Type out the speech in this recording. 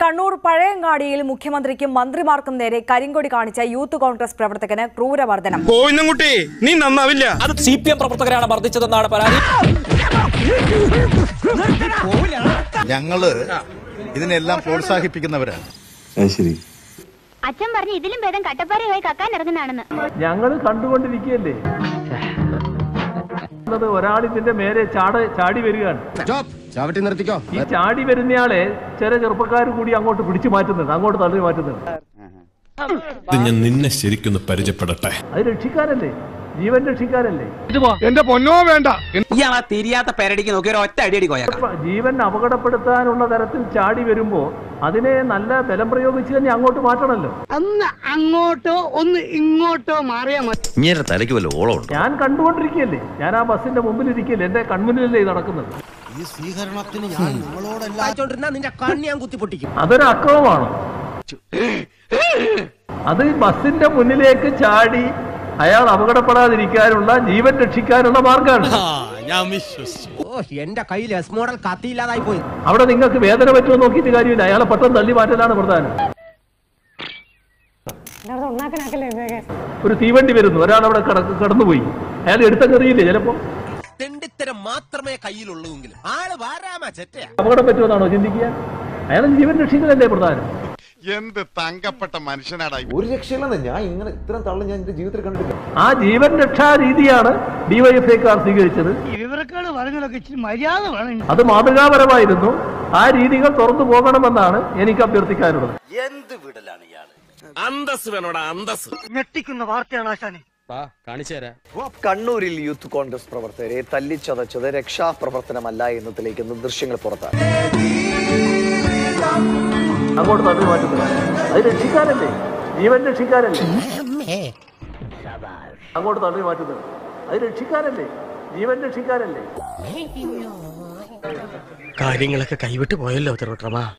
കണ്ണൂർ പഴയങ്ങാടിയിൽ മുഖ്യമന്ത്രിക്കും മന്ത്രിമാർക്കും നേരെ കരിങ്കൊടി കാണിച്ച യൂത്ത് കോൺഗ്രസ് പ്രവർത്തകന് ക്രൂരമർദ്ദനം കോയിന്നുംകുട്ടി നീ നന്നാവില്ല അത് സി പി എം പ്രവർത്തകരാണ് മർദ്ദിച്ചതെന്നാണ് പരാതി ഞങ്ങള് ഇതിനെല്ലാം പ്രോത്സാഹിപ്പിക്കുന്നവരാണ് ശരി അച്ഛൻ പറഞ്ഞു ഇതിലും ഭേദം കട്ടപ്പാറയായി കക്കാൻ ഇറങ്ങുന്നതാണെന്ന് ഞങ്ങൾ കണ്ടുകൊണ്ടിരിക്കുകയല്ലേ എന്നത് ഒരാൾ ഇതിന്റെ മേലെ ചാട ചാടി വരികയാണ് ചാവട്ടി നിർത്തിക്കോ ഈ ചാടി വരുന്നയാളെ ചില ചെറുപ്പക്കാർ കൂടി അങ്ങോട്ട് പിടിച്ചു മാറ്റുന്നുണ്ട് അങ്ങോട്ട് തള്ളി മാറ്റുന്നുണ്ട് ഇത് ഞാൻ നിന്നെ ശരിക്കൊന്ന് പരിചയപ്പെടട്ടെ അത് രക്ഷിക്കാനല്ലേ ജീവൻ രക്ഷിക്കാനല്ലേ എന്റെ പൊന്നോ വേണ്ട ഇയാളാ തിരിയാത്ത പെരടിക്ക് നോക്കി ഒരു ഒറ്റ അടിയടി കോയ ഇപ്പൊ ജീവൻ അപകടപ്പെടുത്താനുള്ള തരത്തിൽ ചാടി വരുമ്പോ അതിനെ നല്ല ബലം പ്രയോഗിച്ച് തന്നെ അങ്ങോട്ട് മാറ്റണമല്ലോ ഒന്ന് അങ്ങോട്ടോ ഒന്ന് ഇങ്ങോട്ടോ മാറിയാ മതി ഇങ്ങനെ തലയ്ക്ക് വല്ല ഓളമുണ്ട് ഞാൻ കണ്ടുകൊണ്ടിരിക്കുകയല്ലേ ഞാൻ ആ ബസ്സിന്റെ മുമ്പിൽ ഇരിക്കുകയല്ലേ എന്റെ കൺമുന്നിലല്ലേ ഇത് നടക്കുന്നത് നിന്റെ കണ്ണി ഞാൻ കുത്തിപ്പൊട്ടിക്കും അതൊരു അക്രമമാണ് അത് ഈ ബസ്സിന്റെ മുന്നിലേക്ക് ചാടി അയാൾ അപകടപ്പെടാതിരിക്കാനുള്ള ജീവൻ രക്ഷിക്കാനുള്ള മാർഗമാണ് ഓ എന്റെ കയ്യിൽ എസ് മോഡൽ കത്തിയില്ലാതായി പോയി അവിടെ നിങ്ങൾക്ക് വേദന പറ്റുമോ നോക്കിയിട്ട് കാര്യമില്ല അയാളെ പെട്ടെന്ന് തള്ളി മാറ്റലാണ് പ്രധാനം ഒരു തീവണ്ടി വരുന്നു ഒരാൾ അവിടെ കട- കടന്നുപോയി അയാൾ എടുത്തെറിയില്ലേ ചിലപ്പോ തെണ്ടിത്തരം മാത്രമേ കയ്യിലുള്ളൂവെങ്കിലും ആള് വാരാമാ ചെറ്റയാ അപകടം പറ്റുമെന്നാണോ ചിന്തിക്കുക അയാൾ ജീവൻ രക്ഷിക്കലല്ലേ പ്രധാനം എന്ത് തങ്കപ്പെട്ട മനുഷ്യനാടായി ഒരു രക്ഷയില്ലെന്ന് ഞാൻ ഇങ്ങനെ ഇത്രയും തള്ളി ഞാൻ എന്റെ ജീവിതത്തിൽ കണ്ടിട്ടില്ല ആ ജീവൻ രക്ഷാ രീതിയാണ് ഡിവൈഎഫ്ഐക്കാർ സ്വീകരിച്ചത് ഈ വിവരക്കാട് പറഞ്ഞതൊക്കെ ഇച്ചിരി മര്യാദ വേണം അത് മാതൃകാപരമായിരുന്നു ആ രീതികൾ തുറന്നു പോകണമെന്നാണ് എനിക്ക് അഭ്യർത്ഥിക്കാനുള്ളത് അന്തസ് വേണോടാ അന്തസ് ഞെട്ടിക്കുന്ന വാർത്തയാണ് ആശാനെ കണ്ണൂരിൽ യൂത്ത് കോൺഗ്രസ് പ്രവർത്തകരെ തല്ലിച്ചതച്ചത് രക്ഷാപ്രവർത്തനമല്ല എന്ന് തെളിയിക്കുന്ന ദൃശ്യങ്ങൾ പുറത്താണ് അങ്ങോട്ട് തള്ളി മാറ്റുന്നത് അത് രക്ഷിക്കാനല്ലേ ജീവൻ രക്ഷിക്കാനല്ലേ അങ്ങോട്ട് തള്ളി മാറ്റുന്നത് അത് രക്ഷിക്കാനല്ലേ ജീവൻ രക്ഷിക്കാനല്ലേ കാര്യങ്ങളൊക്കെ കൈവിട്ട് പോയല്ലോ തിരുവട്ടമാ